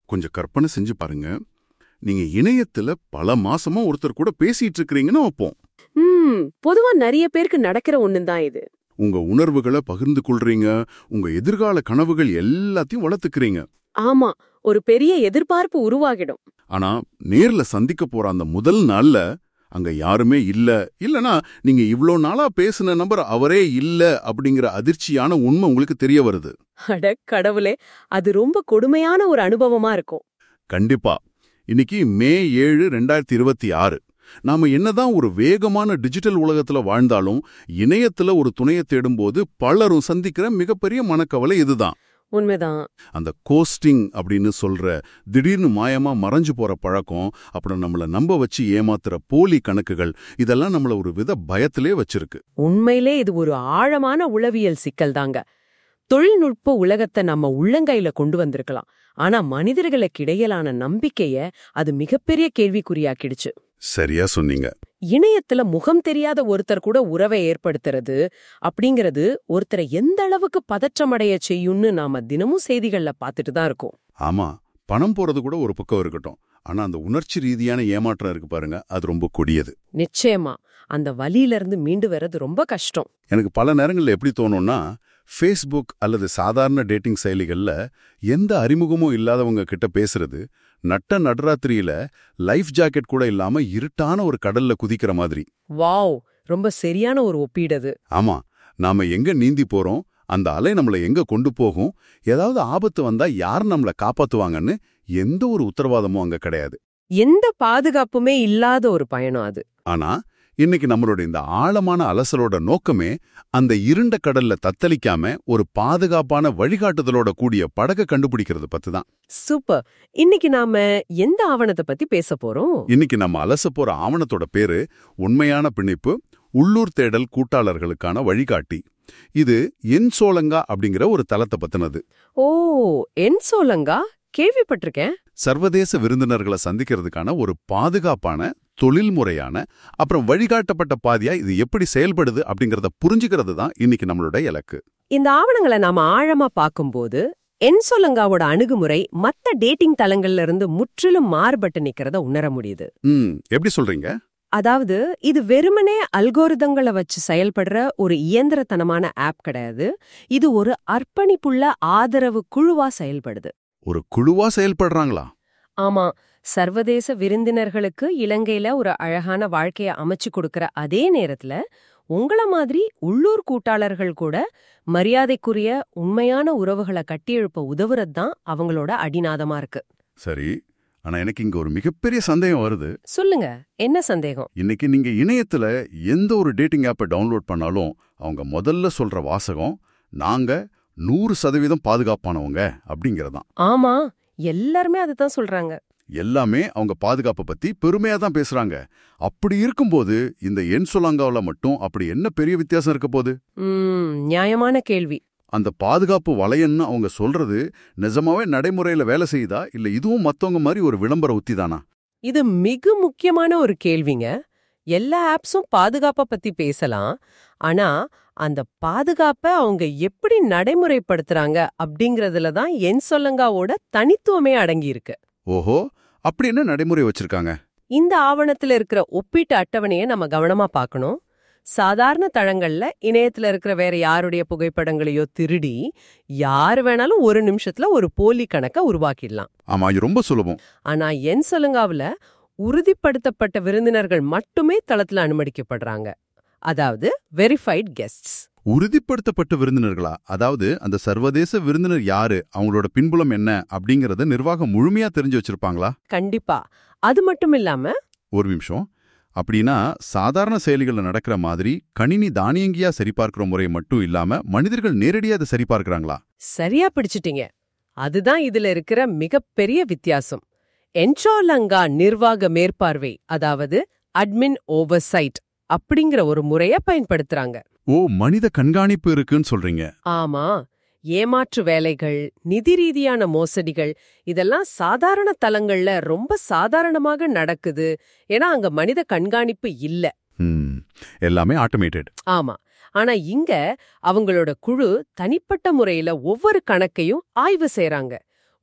கொஞ்சம் கற்பனை செஞ்சு பாருங்க நீங்க இணையத்துல பல மாசமா ஒருத்தர் கூட பேசிட்டு இருக்கிறீங்கன்னு வைப்போம் ம் பொதுவா நிறைய பேருக்கு நடக்கிற ஒண்ணுதான் இது உங்க உணர்வுகளை பகிர்ந்து கொள்றீங்க உங்க எதிர்கால கனவுகள் எல்லாத்தையும் வளர்த்துக்கிறீங்க ஆமா ஒரு பெரிய எதிர்பார்ப்பு உருவாகிடும் ஆனா நேர்ல சந்திக்க போற அந்த முதல் நாள்ல அங்க யாருமே இல்ல இல்லனா நீங்க இவ்ளோ நாளா பேசின நபர் அவரே இல்ல அப்படிங்கிற அதிர்ச்சியான உண்மை உங்களுக்கு தெரிய வருது அட கடவுளே அது ரொம்ப கொடுமையான ஒரு அனுபவமா இருக்கும் கண்டிப்பா இன்னைக்கு மே ஏழு ரெண்டாயிரத்தி இருபத்தி ஆறு நாம என்னதான் ஒரு வேகமான டிஜிட்டல் உலகத்துல வாழ்ந்தாலும் இணையத்துல ஒரு துணையை தேடும்போது பலரும் சந்திக்கிற மிகப்பெரிய மனக்கவலை இதுதான் உண்மைதான் அந்த கோஸ்டிங் அப்படின்னு சொல்ற திடீர்னு மாயமா மறைஞ்சு போற பழக்கம் அப்புறம் நம்மள நம்ப வச்சு ஏமாத்துற போலி கணக்குகள் இதெல்லாம் நம்மள ஒரு வித பயத்திலே வச்சிருக்கு உண்மையிலே இது ஒரு ஆழமான உளவியல் சிக்கல் தாங்க தொழில்நுட்ப உலகத்தை நம்ம உள்ளங்கையில கொண்டு வந்திருக்கலாம் ஆனா மனிதர்களுக்கு இடையிலான நம்பிக்கைய அது மிகப்பெரிய கேள்விக்குறியாக்கிடுச்சு சரியா சொன்னீங்க இணையத்துல முகம் தெரியாத ஒருத்தர் கூட உறவை ஏற்படுத்துறது அப்படிங்கிறது ஒருத்தரை எந்த அளவுக்கு பதற்றமடைய செய்யும்னு நாம தினமும் செய்திகள்ல பார்த்துட்டு தான் இருக்கோம் ஆமா பணம் போறது கூட ஒரு பக்கம் இருக்கட்டும் ஆனா அந்த உணர்ச்சி ரீதியான ஏமாற்றம் இருக்கு பாருங்க அது ரொம்ப கொடியது நிச்சயமா அந்த வலியில இருந்து மீண்டு வர்றது ரொம்ப கஷ்டம் எனக்கு பல நேரங்கள்ல எப்படி தோணும்னா ஃபேஸ்புக் அல்லது சாதாரண டேட்டிங் செயலிகள்ல எந்த அறிமுகமும் இல்லாதவங்க கிட்ட பேசுறது நட்ட நடுராத்திரியில லைஃப் ஜாக்கெட் கூட இல்லாம இருட்டான ஒரு கடல்ல குதிக்கிற மாதிரி வாவ் ரொம்ப சரியான ஒரு ஒப்பீடு அது ஆமா நாம எங்க நீந்தி போறோம் அந்த அலை நம்மள எங்க கொண்டு போகும் ஏதாவது ஆபத்து வந்தா யார் நம்மள காப்பாத்துவாங்கன்னு எந்த ஒரு உத்தரவாதமும் அங்க கிடையாது எந்த பாதுகாப்புமே இல்லாத ஒரு பயணம் அது ஆனா இன்னைக்கு நம்மளோட இந்த ஆழமான அலசலோட நோக்கமே அந்த இருண்ட கடல்ல தத்தளிக்காம ஒரு பாதுகாப்பான வழிகாட்டுதலோட கூடிய படக கண்டுபிடிக்கிறது பத்தி தான் சூப்பர் இன்னைக்கு நாம எந்த ஆவணத்தை பத்தி பேச போறோம் இன்னைக்கு நம்ம அலச போற ஆவணத்தோட பேரு உண்மையான பிணைப்பு உள்ளூர் தேடல் கூட்டாளர்களுக்கான வழிகாட்டி இது என் சோலங்கா அப்படிங்கிற ஒரு தளத்தை பத்தினது ஓ என் சோலங்கா கேள்விப்பட்டிருக்கேன் சர்வதேச விருந்தினர்களை சந்திக்கிறதுக்கான ஒரு பாதுகாப்பான தொழில்முறையான அப்புறம் வழிகாட்டப்பட்ட பாதியா இது எப்படி செயல்படுது அப்படிங்கறத புரிஞ்சுக்கிறது தான் இன்னைக்கு நம்மளோட இலக்கு இந்த ஆவணங்களை நாம ஆழமா பார்க்கும்போது என்சோலங்காவோட அணுகுமுறை மத்த டேட்டிங் தளங்கள்ல இருந்து முற்றிலும் மாறுபட்டு நிக்கிறத உணர முடியுது ம் எப்படி சொல்றீங்க அதாவது இது வெறுமனே அல்கோரிதங்களை வச்சு செயல்படுற ஒரு இயந்திரத்தனமான ஆப் கிடையாது இது ஒரு அர்ப்பணிப்புள்ள ஆதரவு குழுவா செயல்படுது ஒரு குழுவா செயல்படுறாங்களா ஆமா சர்வதேச விருந்தினர்களுக்கு இலங்கையில ஒரு அழகான வாழ்க்கைய அமைச்சு கொடுக்கற அதே நேரத்துல உங்கள மாதிரி உள்ளூர் கூட்டாளர்கள் கூட மரியாதைக்குரிய உண்மையான உறவுகளை கட்டியெழுப்ப உதவுறது தான் அவங்களோட அடிநாதமா இருக்கு சரி ஆனா எனக்கு இங்க ஒரு மிகப்பெரிய சந்தேகம் வருது சொல்லுங்க என்ன சந்தேகம் இன்னைக்கு நீங்க இணையத்துல எந்த ஒரு டேட்டிங் ஆப்பை டவுன்லோட் பண்ணாலும் அவங்க முதல்ல சொல்ற வாசகம் நாங்க நூறு சதவீதம் பாதுகாப்பானவங்க அப்படிங்கறதான் ஆமா எல்லாருமே அதுதான் சொல்றாங்க எல்லாமே அவங்க பாதுகாப்பை பத்தி பெருமையா தான் பேசுறாங்க அப்படி இருக்கும்போது இந்த என் சொல்லாங்காவில் மட்டும் அப்படி என்ன பெரிய வித்தியாசம் இருக்க போகுது ம் நியாயமான கேள்வி அந்த பாதுகாப்பு வளையன்னு அவங்க சொல்றது நிஜமாவே நடைமுறையில வேலை செய்யுதா இல்ல இதுவும் மத்தவங்க மாதிரி ஒரு விளம்பர உத்தி தானா இது மிக முக்கியமான ஒரு கேள்விங்க எல்லா ஆப்ஸும் பாதுகாப்ப பத்தி பேசலாம் ஆனா அந்த பாதுகாப்ப அவங்க எப்படி நடைமுறைப்படுத்துறாங்க அப்படிங்கறதுல தான் என் சொல்லங்காவோட தனித்துவமே அடங்கி இருக்கு ஓஹோ அப்படி என்ன நடைமுறை வச்சிருக்காங்க இந்த ஆவணத்துல இருக்கிற ஒப்பீட்டு அட்டவணையை நம்ம கவனமா பார்க்கணும் சாதாரண தளங்கள்ல இணையத்துல இருக்கிற வேற யாருடைய புகைப்படங்களையோ திருடி யார் வேணாலும் ஒரு நிமிஷத்துல ஒரு போலி கணக்க உருவாக்கிடலாம் ஆமா இது ரொம்ப சுலபம் ஆனா என் சொல்லுங்காவுல உறுதிப்படுத்தப்பட்ட விருந்தினர்கள் மட்டுமே தளத்துல அனுமதிக்கப்படுறாங்க அதாவது வெரிஃபைட் கெஸ்ட்ஸ் உறுதிப்படுத்தப்பட்ட விருந்தினர்களா அதாவது அந்த சர்வதேச விருந்தினர் யாரு அவங்களோட பின்புலம் என்ன அப்படிங்கறத நிர்வாகம் முழுமையா தெரிஞ்சு வச்சிருப்பாங்களா கண்டிப்பா அது மட்டும் இல்லாம ஒரு நிமிஷம் அப்படின்னா சாதாரண செயலிகள்ல நடக்கிற மாதிரி கணினி தானியங்கியா சரிபார்க்கிற முறை மட்டும் இல்லாம மனிதர்கள் நேரடியா அதை சரிபார்க்கறாங்களா சரியா பிடிச்சிட்டீங்க அதுதான் இதுல இருக்கிற மிகப்பெரிய வித்தியாசம் என்சோலங்கா நிர்வாக மேற்பார்வை அதாவது அட்மின் ஓவர்சைட் அப்படிங்கிற ஒரு முறைய பயன்படுத்துறாங்க ஓ மனித கண்காணிப்பு இருக்குன்னு சொல்றீங்க ஆமா ஏமாற்று வேலைகள் நிதி ரீதியான மோசடிகள் இதெல்லாம் சாதாரண தலங்கள்ல ரொம்ப சாதாரணமாக நடக்குது ஏன்னா அங்க மனித கண்காணிப்பு இல்ல ம், எல்லாமே ஆட்டோமேட்டட் ஆமா ஆனா இங்க அவங்களோட குழு தனிப்பட்ட முறையில ஒவ்வொரு கணக்கையும் ஆய்வு செய்றாங்க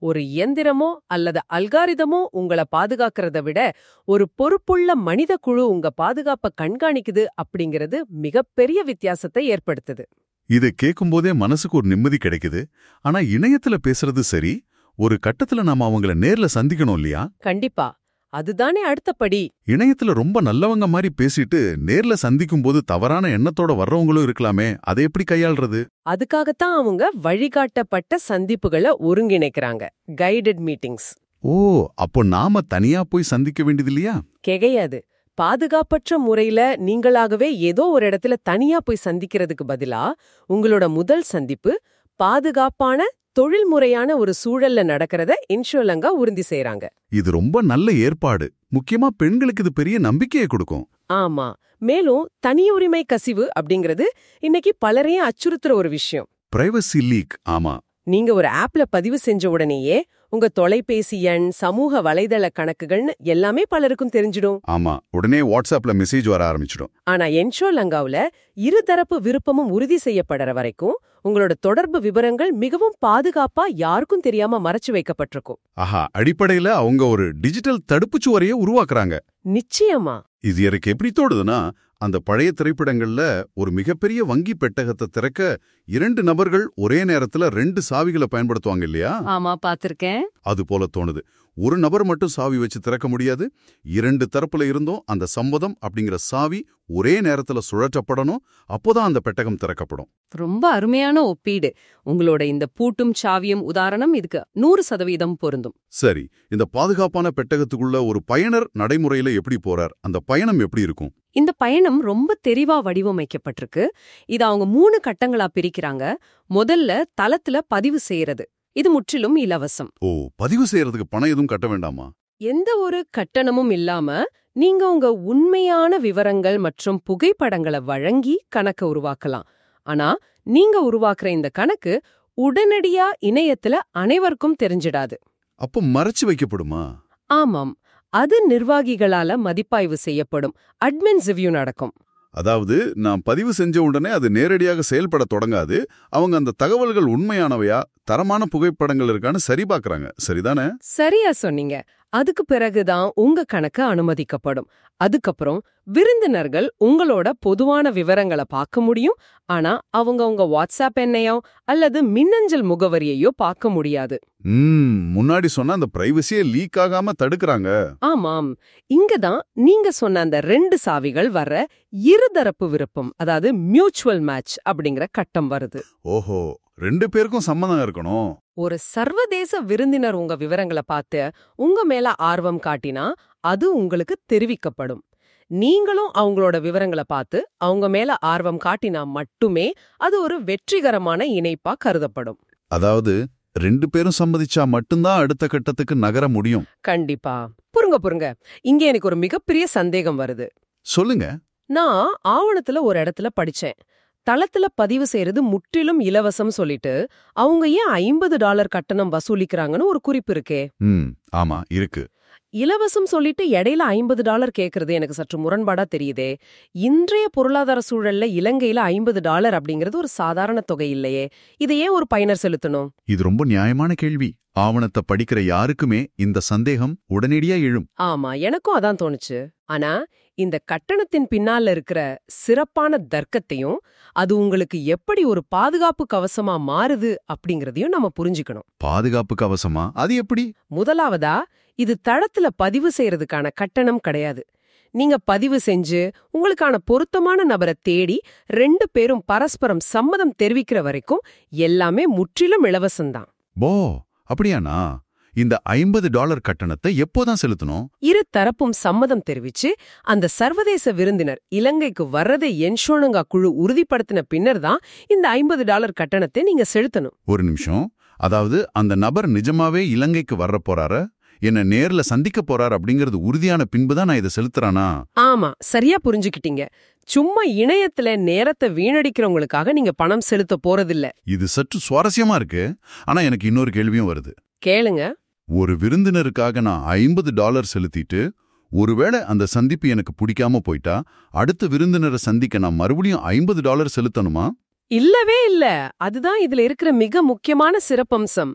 ஒரு இயந்திரமோ அல்லது அல்காரிதமோ உங்கள பாதுகாக்கிறத விட ஒரு பொறுப்புள்ள மனித குழு உங்க பாதுகாப்ப கண்காணிக்குது அப்படிங்கிறது மிகப்பெரிய வித்தியாசத்தை ஏற்படுத்துது இதை கேட்கும்போதே மனசுக்கு ஒரு நிம்மதி கிடைக்குது ஆனா இணையத்துல பேசுறது சரி ஒரு கட்டத்துல நாம அவங்கள நேர்ல சந்திக்கணும் இல்லையா கண்டிப்பா அதுதானே அடுத்த படி இணையத்துல ரொம்ப நல்லவங்க மாதிரி பேசிட்டு நேர்ல சந்திக்கும் போது தவறான எண்ணத்தோட வர்றவங்களும் இருக்கலாமே அதை எப்படி கையாள்றது அதுக்காகத்தான் அவங்க வழிகாட்டப்பட்ட சந்திப்புகளை ஒருங்கிணைக்கிறாங்க கைடட் மீட்டிங்ஸ் ஓ அப்போ நாம தனியா போய் சந்திக்க வேண்டியது இல்லையா கெகையாது பாதுகாப்பற்ற முறையில நீங்களாகவே ஏதோ ஒரு இடத்துல தனியா போய் சந்திக்கிறதுக்கு பதிலா உங்களோட முதல் சந்திப்பு பாதுகாப்பான தொழில்முறையான ஒரு சூழல்ல நடக்கிறத இன்ஷுலங்கா உறுதி செய்றாங்க இது ரொம்ப நல்ல ஏற்பாடு முக்கியமா பெண்களுக்கு இது பெரிய நம்பிக்கையை கொடுக்கும் ஆமா மேலும் தனியுரிமை கசிவு அப்படிங்கிறது இன்னைக்கு பலரையும் அச்சுறுத்துற ஒரு விஷயம் பிரைவசி லீக் ஆமா நீங்க ஒரு ஆப்ல பதிவு செஞ்ச உடனேயே உங்க தொலைபேசி எண் சமூக வலைதள கணக்குகள்னு எல்லாமே பலருக்கும் தெரிஞ்சிடும் ஆமா உடனே வாட்ஸ்அப்ல மெசேஜ் வர ஆரம்பிச்சிடும் ஆனா என்ஷோ லங்காவுல இருதரப்பு விருப்பமும் உறுதி செய்யப்படுற வரைக்கும் உங்களோட தொடர்பு விவரங்கள் மிகவும் பாதுகாப்பா யாருக்கும் தெரியாம மறைச்சு வைக்கப்பட்டிருக்கும் ஆஹா அடிப்படையில அவங்க ஒரு டிஜிட்டல் தடுப்புச்சுவரையே உருவாக்குறாங்க நிச்சயமா இது எனக்கு எப்படி தோடுதுன்னா அந்த பழைய திரைப்படங்கள்ல ஒரு மிகப்பெரிய வங்கி பெட்டகத்தை திறக்க இரண்டு நபர்கள் ஒரே நேரத்துல ரெண்டு சாவிகளை பயன்படுத்துவாங்க இல்லையா ஆமா பாத்திருக்கேன் அது போல தோணுது ஒரு நபர் மட்டும் சாவி வச்சு திறக்க முடியாது இரண்டு தரப்புல இருந்தும் அந்த சம்மதம் அப்படிங்கிற சாவி ஒரே நேரத்துல சுழற்றப்படணும் அப்போதான் அந்த பெட்டகம் திறக்கப்படும் ரொம்ப அருமையான ஒப்பீடு உங்களோட இந்த பூட்டும் சாவியும் உதாரணம் இதுக்கு நூறு சதவீதம் பொருந்தும் சரி இந்த பாதுகாப்பான பெட்டகத்துக்குள்ள ஒரு பயனர் நடைமுறையில எப்படி போறார் அந்த பயணம் எப்படி இருக்கும் இந்த பயணம் ரொம்ப தெளிவா வடிவமைக்கப்பட்டிருக்கு இது அவங்க மூணு கட்டங்களா பிரிக்கிறாங்க முதல்ல தளத்துல பதிவு செய்யறது இது முற்றிலும் இலவசம் ஓ பதிவு செய்யறதுக்கு பணம் எதுவும் கட்ட வேண்டாமா எந்த ஒரு கட்டணமும் இல்லாம நீங்க உங்க உண்மையான விவரங்கள் மற்றும் புகைப்படங்களை வழங்கி கணக்க உருவாக்கலாம் ஆனா நீங்க உருவாக்குற இந்த கணக்கு உடனடியா இணையத்துல அனைவருக்கும் தெரிஞ்சிடாது அப்ப மறைச்சு வைக்கப்படுமா ஆமாம் அது நிர்வாகிகளால மதிப்பாய்வு செய்யப்படும் அட்மின் ரிவ்யூ நடக்கும் அதாவது நான் பதிவு செஞ்ச உடனே அது நேரடியாக செயல்பட தொடங்காது அவங்க அந்த தகவல்கள் உண்மையானவையா தரமான புகைப்படங்கள் இருக்கான்னு சரி பார்க்கறாங்க சரிதானே சரியா சொன்னீங்க அதுக்கு பிறகுதான் உங்க கணக்கு அனுமதிக்கப்படும் அதுக்கப்புறம் விருந்தினர்கள் உங்களோட பொதுவான விவரங்களை பார்க்க முடியும் ஆனா அவங்க உங்க வாட்ஸ்அப் எண்ணையோ அல்லது மின்னஞ்சல் முகவரியையோ பார்க்க முடியாது ம் முன்னாடி சொன்ன அந்த பிரைவசியே லீக் ஆகாம தடுக்கறாங்க ஆமாம் இங்கதான் நீங்க சொன்ன அந்த ரெண்டு சாவிகள் வர்ற இருதரப்பு விருப்பம் அதாவது மியூச்சுவல் மேட்ச் அப்படிங்கிற கட்டம் வருது ஓஹோ ரெண்டு பேருக்கும் சம்மதம் இருக்கணும் ஒரு சர்வதேச விருந்தினர் உங்க விவரங்களை பார்த்து உங்க மேல ஆர்வம் காட்டினா அது உங்களுக்கு தெரிவிக்கப்படும் நீங்களும் அவங்களோட விவரங்களை பார்த்து அவங்க மேல ஆர்வம் காட்டினா மட்டுமே அது ஒரு வெற்றிகரமான இணைப்பா கருதப்படும் அதாவது ரெண்டு பேரும் சம்மதிச்சா மட்டும்தான் அடுத்த கட்டத்துக்கு நகர முடியும் கண்டிப்பா புரிங்க புரிங்க இங்க எனக்கு ஒரு மிகப்பெரிய சந்தேகம் வருது சொல்லுங்க நான் ஆவணத்துல ஒரு இடத்துல படிச்சேன் தளத்துல பதிவு செய்யறது முற்றிலும் இலவசம் சொல்லிட்டு அவங்க ஏன் ஐம்பது டாலர் கட்டணம் வசூலிக்கிறாங்கன்னு ஒரு குறிப்பு இருக்கே ம் ஆமா இருக்கு இலவசம் சொல்லிட்டு இடையில ஐம்பது டாலர் கேக்குறது எனக்கு சற்று முரண்பாடா தெரியுதே இன்றைய பொருளாதார சூழல்ல இலங்கையில ஐம்பது டாலர் அப்படிங்கிறது ஒரு சாதாரண தொகை இல்லையே இதை ஏன் ஒரு பயனர் செலுத்தணும் இது ரொம்ப நியாயமான கேள்வி ஆவணத்தை படிக்கிற யாருக்குமே இந்த சந்தேகம் உடனடியா எழும் ஆமா எனக்கும் அதான் தோணுச்சு ஆனா இந்த கட்டணத்தின் பின்னால இருக்கிற சிறப்பான தர்க்கத்தையும் அது உங்களுக்கு எப்படி ஒரு பாதுகாப்பு கவசமா மாறுது அப்படிங்கறதையும் நம்ம புரிஞ்சுக்கணும் பாதுகாப்பு கவசமா அது எப்படி முதலாவதா இது தளத்துல பதிவு செய்யறதுக்கான கட்டணம் கிடையாது நீங்க பதிவு செஞ்சு உங்களுக்கான பொருத்தமான நபரை தேடி ரெண்டு பேரும் பரஸ்பரம் சம்மதம் தெரிவிக்கிற வரைக்கும் எல்லாமே முற்றிலும் இலவசம்தான் போ அப்படியானா இந்த ஐம்பது டாலர் கட்டணத்தை எப்போதான் செலுத்தணும் இரு தரப்பும் சம்மதம் தெரிவிச்சு அந்த சர்வதேச விருந்தினர் இலங்கைக்கு வர்றதை என்ஷோனங்கா குழு உறுதிப்படுத்தின பின்னர் தான் இந்த ஐம்பது டாலர் கட்டணத்தை நீங்க செலுத்தணும் ஒரு நிமிஷம் அதாவது அந்த நபர் நிஜமாவே இலங்கைக்கு வர்ற போறாரு என்ன நேர்ல சந்திக்க போறார் அப்படிங்கிறது உறுதியான பின்புதான் நான் இதை செலுத்துறானா ஆமா சரியா புரிஞ்சுக்கிட்டீங்க சும்மா இணையத்துல நேரத்தை வீணடிக்கிறவங்களுக்காக நீங்க பணம் செலுத்த போறதில்ல இது சற்று சுவாரஸ்யமா இருக்கு ஆனா எனக்கு இன்னொரு கேள்வியும் வருது கேளுங்க ஒரு விருந்தினருக்காக நான் ஐம்பது டாலர் செலுத்திட்டு ஒருவேளை அந்த சந்திப்பு எனக்கு பிடிக்காம போயிட்டா அடுத்த விருந்தினரை சந்திக்க நான் மறுபடியும் ஐம்பது டாலர் செலுத்தணுமா இல்லவே இல்ல அதுதான் இதுல இருக்கிற மிக முக்கியமான சிறப்பம்சம்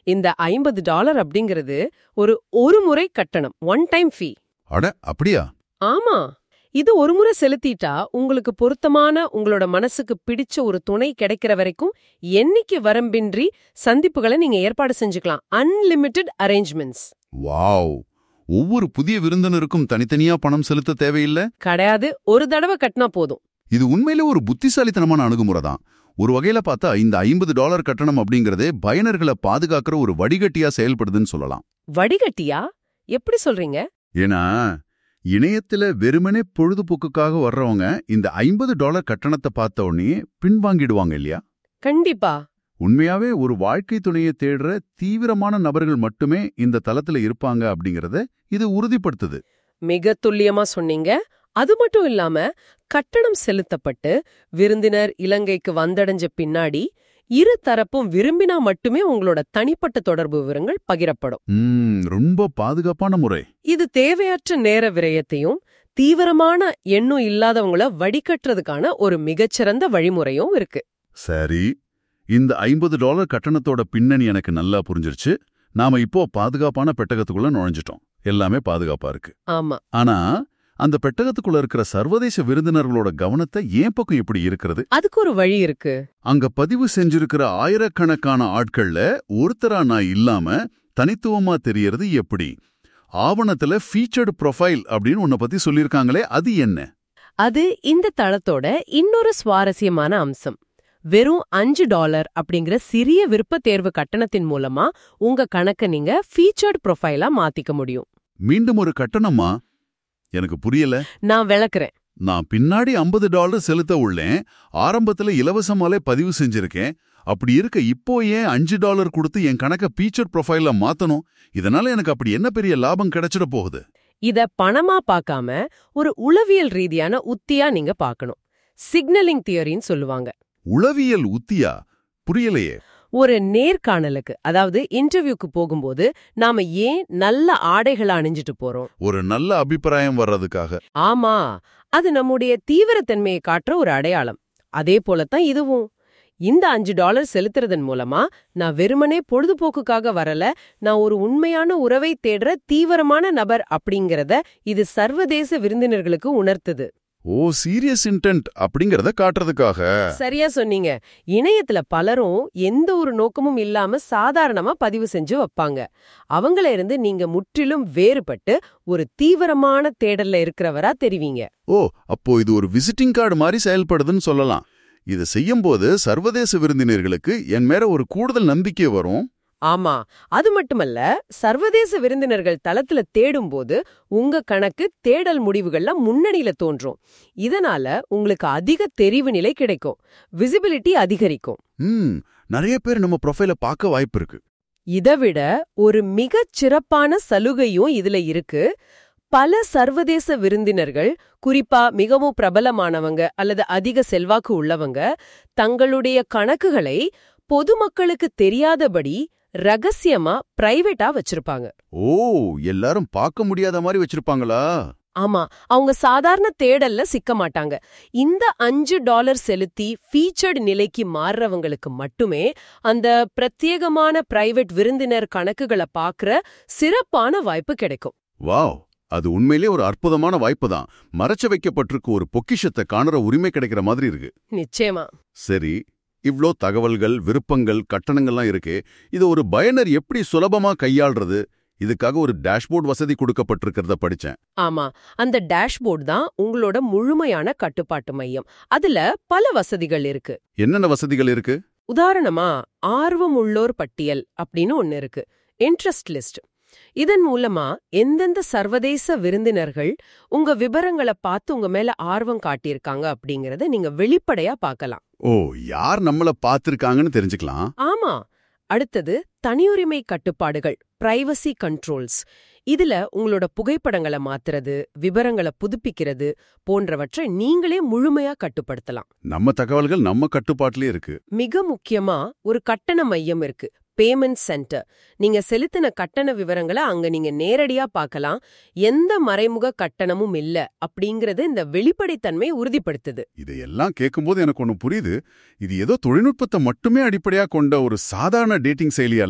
இந்த ஐம்பது டாலர் அப்படிங்கிறது ஒரு ஒரு முறை கட்டணம் ஒன் டைம் ஃபீ அட அப்படியா ஆமா இது ஒரு முறை செலுத்திட்டா உங்களுக்கு பொருத்தமான உங்களோட மனசுக்கு பிடிச்ச ஒரு துணை கிடைக்கிற வரைக்கும் என்னைக்கு வரம்பின்றி சந்திப்புகளை நீங்க ஏற்பாடு செஞ்சுக்கலாம் அன்லிமிட்டெட் அரேஞ்ச்மெண்ட்ஸ் வாவ் ஒவ்வொரு புதிய விருந்தினருக்கும் தனித்தனியா பணம் செலுத்த தேவையில்லை கிடையாது ஒரு தடவை கட்டினா போதும் இது உண்மையில ஒரு புத்திசாலித்தனமான அணுகுமுறை தான் ஒரு வகையில பார்த்தா இந்த ஐம்பது டாலர் கட்டணம் அப்படிங்கறதே பயனர்களை பாதுகாக்கிற ஒரு வடிகட்டியா செயல்படுதுன்னு சொல்லலாம் வடிகட்டியா எப்படி சொல்றீங்க ஏன்னா இணையத்துல வெறுமனே பொழுதுபோக்குக்காக வர்றவங்க இந்த ஐம்பது டாலர் கட்டணத்தை பார்த்த உடனே பின்வாங்கிடுவாங்க இல்லையா கண்டிப்பா உண்மையாவே ஒரு வாழ்க்கை துணையை தேடுற தீவிரமான நபர்கள் மட்டுமே இந்த தளத்துல இருப்பாங்க அப்படிங்கறத இது உறுதிப்படுத்துது மிக துல்லியமா சொன்னீங்க அது மட்டும் இல்லாம கட்டணம் செலுத்தப்பட்டு விருந்தினர் இலங்கைக்கு வந்தடைஞ்ச பின்னாடி இரு தரப்பும் விரும்பினா மட்டுமே உங்களோட தனிப்பட்ட தொடர்பு விவரங்கள் பகிரப்படும் ம் ரொம்ப பாதுகாப்பான முறை இது தேவையற்ற நேர விரயத்தையும் தீவிரமான எண்ணம் இல்லாதவங்கள வடிகட்டுறதுக்கான ஒரு மிகச்சிறந்த வழிமுறையும் இருக்கு சரி இந்த ஐம்பது டாலர் கட்டணத்தோட பின்னணி எனக்கு நல்லா புரிஞ்சிருச்சு நாம இப்போ பாதுகாப்பான பெட்டகத்துக்குள்ள நுழைஞ்சிட்டோம் எல்லாமே பாதுகாப்பா இருக்கு ஆமா ஆனா அந்த பெட்டகத்துக்குள்ள இருக்கிற சர்வதேச விருந்தினர்களோட கவனத்தை ஏன் பக்கம் இப்படி இருக்கிறது அதுக்கு ஒரு வழி இருக்கு அங்க பதிவு செஞ்சிருக்கிற ஆயிரக்கணக்கான ஆட்கள்ல ஒருத்தரா நான் இல்லாம தனித்துவமா தெரியறது எப்படி ஆவணத்துல ஃபீச்சர்டு ப்ரொஃபைல் அப்படின்னு உன்னை பத்தி சொல்லியிருக்காங்களே அது என்ன அது இந்த தளத்தோட இன்னொரு சுவாரஸ்யமான அம்சம் வெறும் அஞ்சு டாலர் அப்படிங்கிற சிறிய விருப்ப தேர்வு கட்டணத்தின் மூலமா உங்க கணக்க நீங்க ஃபீச்சர்ட் ப்ரொஃபைலா மாத்திக்க முடியும் மீண்டும் ஒரு கட்டணமா எனக்கு புரியல நான் விளக்குறேன் நான் பின்னாடி 50 டாலர் செலுத்த உள்ளேன் ஆரம்பத்துல இலவசமாலே பதிவு செஞ்சிருக்கேன் அப்படி இருக்க இப்போ ஏன் அஞ்சு டாலர் கொடுத்து என் கணக்க ஃபீச்சர் ப்ரொஃபைல்ல மாத்தணும் இதனால எனக்கு அப்படி என்ன பெரிய லாபம் கிடைச்சிட போகுது இத பணமா பார்க்காம ஒரு உளவியல் ரீதியான உத்தியா நீங்க பார்க்கணும் சிக்னலிங் தியரின்னு சொல்லுவாங்க உளவியல் உத்தியா புரியலையே ஒரு நேர்காணலுக்கு அதாவது இன்டர்வியூக்கு போகும்போது நாம ஏன் நல்ல ஆடைகளை அணிஞ்சிட்டு போறோம் ஒரு நல்ல அபிப்பிராயம் வர்றதுக்காக ஆமா அது நம்முடைய தீவிரத்தன்மையை காட்டுற ஒரு அடையாளம் அதே போலத்தான் இதுவும் இந்த அஞ்சு டாலர் செலுத்துறதன் மூலமா நான் வெறுமனே பொழுதுபோக்குக்காக வரல நான் ஒரு உண்மையான உறவை தேடுற தீவிரமான நபர் அப்படிங்கறத இது சர்வதேச விருந்தினர்களுக்கு உணர்த்துது ஓ சீரியஸ் இன்டென்ட் அப்படிங்கறத காட்டுறதுக்காக சரியா சொன்னீங்க இணையத்துல பலரும் எந்த ஒரு நோக்கமும் இல்லாம சாதாரணமா பதிவு செஞ்சு வைப்பாங்க அவங்கள இருந்து நீங்க முற்றிலும் வேறுபட்டு ஒரு தீவிரமான தேடல்ல இருக்கிறவரா தெரிவீங்க ஓ அப்போ இது ஒரு விசிட்டிங் கார்டு மாதிரி செயல்படுதுன்னு சொல்லலாம் இது செய்யும்போது சர்வதேச விருந்தினர்களுக்கு என் மேல ஒரு கூடுதல் நம்பிக்கை வரும் ஆமா அது மட்டுமல்ல சர்வதேச விருந்தினர்கள் தளத்துல தேடும்போது உங்க கணக்கு தேடல் முடிவுகள்ல முன்னணியில தோன்றும் இதனால உங்களுக்கு அதிக தெரிவு நிலை கிடைக்கும் விசிபிலிட்டி அதிகரிக்கும் ம் நிறைய பேர் நம்ம ப்ரொஃபைல பார்க்க வாய்ப்பு இருக்கு இதை விட ஒரு மிகச் சிறப்பான சலுகையும் இதுல இருக்கு பல சர்வதேச விருந்தினர்கள் குறிப்பா மிகவும் பிரபலமானவங்க அல்லது அதிக செல்வாக்கு உள்ளவங்க தங்களுடைய கணக்குகளை பொதுமக்களுக்கு தெரியாதபடி ரகசியமா பிரைவேட்டா வச்சிருப்பாங்க ஓ எல்லாரும் பார்க்க முடியாத மாதிரி வச்சிருப்பாங்களா ஆமா அவங்க சாதாரண தேடல்ல சிக்க மாட்டாங்க இந்த அஞ்சு டாலர் செலுத்தி ஃபீச்சர்டு நிலைக்கு மாறுறவங்களுக்கு மட்டுமே அந்த பிரத்யேகமான பிரைவேட் விருந்தினர் கணக்குகளை பார்க்கற சிறப்பான வாய்ப்பு கிடைக்கும் வாவ் அது உண்மையிலே ஒரு அற்புதமான வாய்ப்பு தான் மறைச்சு வைக்கப்பட்டிருக்க ஒரு பொக்கிஷத்தை காணுற உரிமை கிடைக்கிற மாதிரி இருக்கு நிச்சயமா சரி இவ்ளோ தகவல்கள் விருப்பங்கள் கட்டணங்கள்லாம் இருக்கு இது ஒரு பயனர் எப்படி சுலபமா கையாள்றது இதுக்காக ஒரு டேஷ்போர்ட் வசதி கொடுக்கப்பட்டிருக்கிறத படிச்சேன் ஆமா அந்த டேஷ்போர்ட் தான் உங்களோட முழுமையான கட்டுப்பாட்டு மையம் அதுல பல வசதிகள் இருக்கு என்னென்ன வசதிகள் இருக்கு உதாரணமா ஆர்வம் உள்ளோர் பட்டியல் அப்படின்னு ஒன்னு இருக்கு இன்ட்ரெஸ்ட் லிஸ்ட் இதன் மூலமா எந்தெந்த சர்வதேச விருந்தினர்கள் உங்க விவரங்களை பார்த்து உங்க மேல ஆர்வம் காட்டியிருக்காங்க அப்படிங்கறத நீங்க வெளிப்படையா பார்க்கலாம் ஓ யார் நம்மள பார்த்திருக்காங்கன்னு தெரிஞ்சுக்கலாம் ஆமா அடுத்தது தனியுரிமை கட்டுப்பாடுகள் பிரைவசி கண்ட்ரோல்ஸ் இதுல உங்களோட புகைப்படங்களை மாத்துறது விவரங்களை புதுப்பிக்கிறது போன்றவற்றை நீங்களே முழுமையா கட்டுப்படுத்தலாம் நம்ம தகவல்கள் நம்ம கட்டுப்பாட்டிலே இருக்கு மிக முக்கியமா ஒரு கட்டண மையம் இருக்கு பேமெண்ட் சென்டர் நீங்க செலுத்தின கட்டண விவரங்களை அங்க நீங்க நேரடியா பார்க்கலாம் எந்த மறைமுக கட்டணமும் இல்ல அப்படிங்கறது இந்த வெளிப்படைத்தன்மை உறுதிப்படுத்துது இதையெல்லாம் கேட்கும்போது எனக்கு ஒன்று புரியுது இது ஏதோ தொழில்நுட்பத்தை மட்டுமே அடிப்படையா கொண்ட ஒரு சாதாரண டேட்டிங் செயலி அல்ல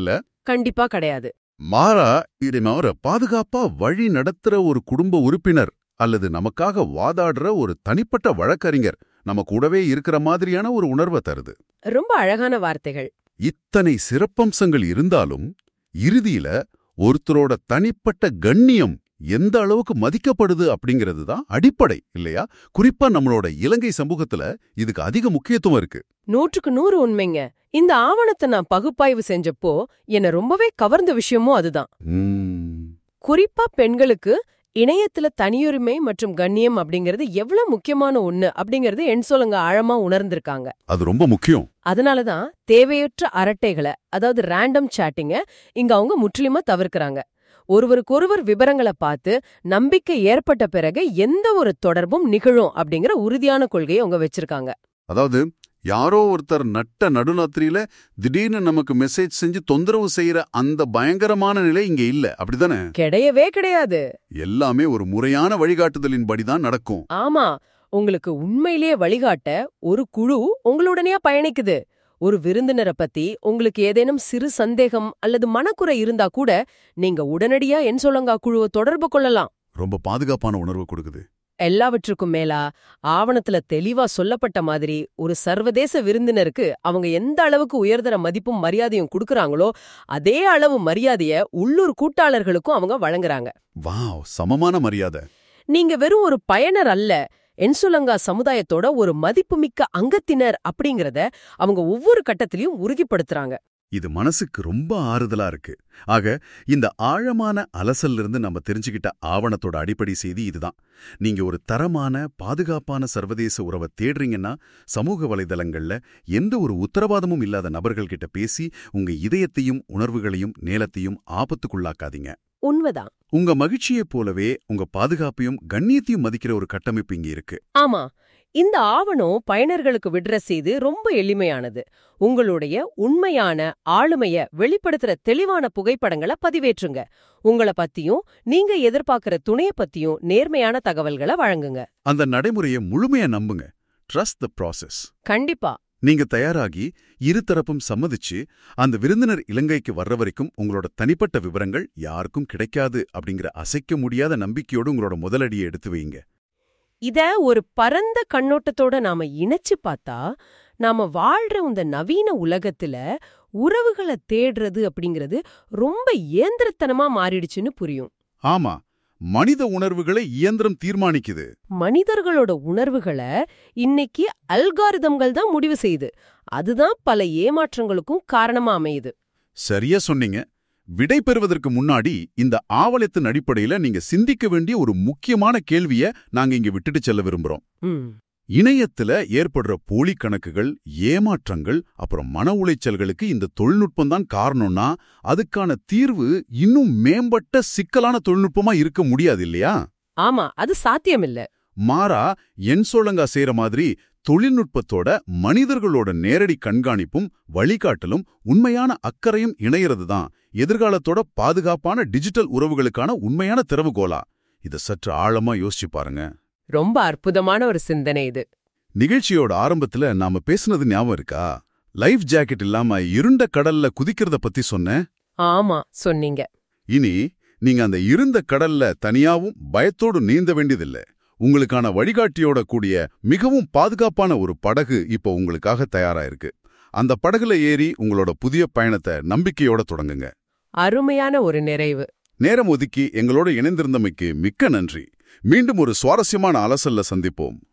கண்டிப்பா கிடையாது மாறா இதை மாற பாதுகாப்பா வழி நடத்துற ஒரு குடும்ப உறுப்பினர் அல்லது நமக்காக வாதாடுற ஒரு தனிப்பட்ட வழக்கறிஞர் நம்ம கூடவே இருக்கிற மாதிரியான ஒரு உணர்வை தருது ரொம்ப அழகான வார்த்தைகள் இத்தனை சிறப்பம்சங்கள் இருந்தாலும் இறுதியில ஒருத்தரோட தனிப்பட்ட கண்ணியம் எந்த அளவுக்கு மதிக்கப்படுது அப்படிங்கிறது தான் அடிப்படை இல்லையா குறிப்பா நம்மளோட இலங்கை சமூகத்துல இதுக்கு அதிக முக்கியத்துவம் இருக்கு நூற்றுக்கு நூறு உண்மைங்க இந்த ஆவணத்தை நான் பகுப்பாய்வு செஞ்சப்போ என்ன ரொம்பவே கவர்ந்த விஷயமும் அதுதான் உம், குறிப்பா பெண்களுக்கு இணையத்துல தனியுரிமை மற்றும் கண்ணியம் அப்படிங்கிறது எவ்வளவு முக்கியமான ஒண்ணு அப்படிங்கறது என் சொல்லுங்க ஆழமா உணர்ந்திருக்காங்க அது ரொம்ப முக்கியம் அதனாலதான் தேவையற்ற அரட்டைகளை அதாவது ரேண்டம் சாட்டிங்க இங்க அவங்க முற்றிலுமா தவிர்க்கறாங்க ஒருவருக்கொருவர் விவரங்களை பார்த்து நம்பிக்கை ஏற்பட்ட பிறகு எந்த ஒரு தொடர்பும் நிகழும் அப்படிங்கிற உறுதியான கொள்கையை அவங்க வச்சிருக்காங்க அதாவது யாரோ ஒருத்தர் நட்ட நடுராத்திரியில திடீர்னு நமக்கு மெசேஜ் செஞ்சு தொந்தரவு செய்யற அந்த பயங்கரமான நிலை இங்க இல்ல அப்படிதானே கிடையவே கிடையாது எல்லாமே ஒரு முறையான வழிகாட்டுதலின்படிதான் நடக்கும் ஆமா உங்களுக்கு உண்மையிலேயே வழிகாட்ட ஒரு குழு உங்களுடனேயா பயணிக்குது ஒரு விருந்தினரை பத்தி உங்களுக்கு ஏதேனும் சிறு சந்தேகம் அல்லது மனக்குறை இருந்தா கூட நீங்க உடனடியா என் சொல்லங்கா குழுவை தொடர்பு கொள்ளலாம் ரொம்ப பாதுகாப்பான உணர்வு கொடுக்குது எல்லாவற்றுக்கும் மேலா ஆவணத்துல தெளிவா சொல்லப்பட்ட மாதிரி ஒரு சர்வதேச விருந்தினருக்கு அவங்க எந்த அளவுக்கு உயர்தர மதிப்பும் மரியாதையும் கொடுக்கறாங்களோ அதே அளவு மரியாதைய உள்ளூர் கூட்டாளர்களுக்கும் அவங்க வழங்குறாங்க வாவ் சமமான மரியாதை நீங்க வெறும் ஒரு பயனர் அல்ல என்சுலங்கா சமுதாயத்தோட ஒரு மதிப்புமிக்க அங்கத்தினர் அப்படிங்கறத அவங்க ஒவ்வொரு கட்டத்திலையும் உறுதிப்படுத்துறாங்க இது மனசுக்கு ரொம்ப ஆறுதலா இருக்கு ஆக இந்த ஆழமான அலசல்ல இருந்து நம்ம தெரிஞ்சுக்கிட்ட ஆவணத்தோட அடிப்படை செய்தி இதுதான் நீங்க ஒரு தரமான பாதுகாப்பான சர்வதேச உறவை தேடுறீங்கன்னா சமூக வலைதளங்கள்ல எந்த ஒரு உத்தரவாதமும் இல்லாத நபர்கள் கிட்ட பேசி உங்க இதயத்தையும் உணர்வுகளையும் நேலத்தையும் ஆபத்துக்குள்ளாக்காதீங்க உண்மைதான் உங்க மகிழ்ச்சியைப் போலவே உங்க பாதுகாப்பையும் கண்ணியத்தையும் மதிக்கிற ஒரு கட்டமைப்பு இங்க இருக்கு ஆமா இந்த ஆவணம் பயனர்களுக்கு விடுற செய்து ரொம்ப எளிமையானது உங்களுடைய உண்மையான ஆளுமைய வெளிப்படுத்துற தெளிவான புகைப்படங்களை பதிவேற்றுங்க உங்கள பத்தியும் நீங்க எதிர்பார்க்கிற துணைய பத்தியும் நேர்மையான தகவல்களை வழங்குங்க அந்த நடைமுறையை முழுமையா நம்புங்க ட்ரஸ்ட் த ப்ராசஸ் கண்டிப்பா நீங்க தயாராகி இருதரப்பும் சம்மதிச்சு அந்த விருந்தினர் இலங்கைக்கு வர்ற வரைக்கும் உங்களோட தனிப்பட்ட விவரங்கள் யாருக்கும் கிடைக்காது அப்படிங்கிற அசைக்க முடியாத நம்பிக்கையோடு உங்களோட முதலடியை எடுத்து வைங்க இத ஒரு பரந்த கண்ணோட்டத்தோட நாம இணைச்சு பார்த்தா நாம வாழ்ற இந்த நவீன உலகத்துல உறவுகளை தேடுறது அப்படிங்கிறது ரொம்ப இயந்திரத்தனமா மாறிடுச்சுன்னு புரியும் ஆமா மனித உணர்வுகளை இயந்திரம் தீர்மானிக்குது மனிதர்களோட உணர்வுகளை இன்னைக்கு அல்காரிதம்கள் தான் முடிவு செய்யுது அதுதான் பல ஏமாற்றங்களுக்கும் காரணமா அமையுது சரியா சொன்னீங்க விடை பெறுவதற்கு முன்னாடி இந்த ஆவலத்தின் அடிப்படையில நீங்க சிந்திக்க வேண்டிய ஒரு முக்கியமான கேள்விய நாங்க இங்க விட்டுட்டு செல்ல விரும்புறோம் ம் இணையத்துல ஏற்படுற போலி கணக்குகள் ஏமாற்றங்கள் அப்புறம் மன உளைச்சல்களுக்கு இந்த தொழில்நுட்பம் தான் காரணம்னா அதுக்கான தீர்வு இன்னும் மேம்பட்ட சிக்கலான தொழில்நுட்பமா இருக்க முடியாது இல்லையா ஆமா அது சாத்தியமில்ல மாறா என் சோழங்கா செய்யற மாதிரி தொழில்நுட்பத்தோட மனிதர்களோட நேரடி கண்காணிப்பும் வழிகாட்டலும் உண்மையான அக்கறையும் இணையறது தான் எதிர்காலத்தோட பாதுகாப்பான டிஜிட்டல் உறவுகளுக்கான உண்மையான திறவுகோலா இத சற்று ஆழமா யோசிச்சு பாருங்க ரொம்ப அற்புதமான ஒரு சிந்தனை இது நிகழ்ச்சியோட ஆரம்பத்துல நாம பேசுனது ஞாபகம் இருக்கா லைஃப் ஜாக்கெட் இல்லாம இருண்ட கடல்ல குதிக்கிறத பத்தி சொன்னேன் ஆமா சொன்னீங்க இனி நீங்க அந்த இருந்த கடல்ல தனியாவும் பயத்தோடு நீந்த வேண்டியதில்லை உங்களுக்கான வழிகாட்டியோட கூடிய மிகவும் பாதுகாப்பான ஒரு படகு இப்போ உங்களுக்காக தயாரா இருக்கு அந்த படகுல ஏறி உங்களோட புதிய பயணத்தை நம்பிக்கையோட தொடங்குங்க அருமையான ஒரு நிறைவு நேரம் ஒதுக்கி எங்களோட இணைந்திருந்தமைக்கு மிக்க நன்றி மீண்டும் ஒரு சுவாரஸ்யமான அலசல்ல சந்திப்போம்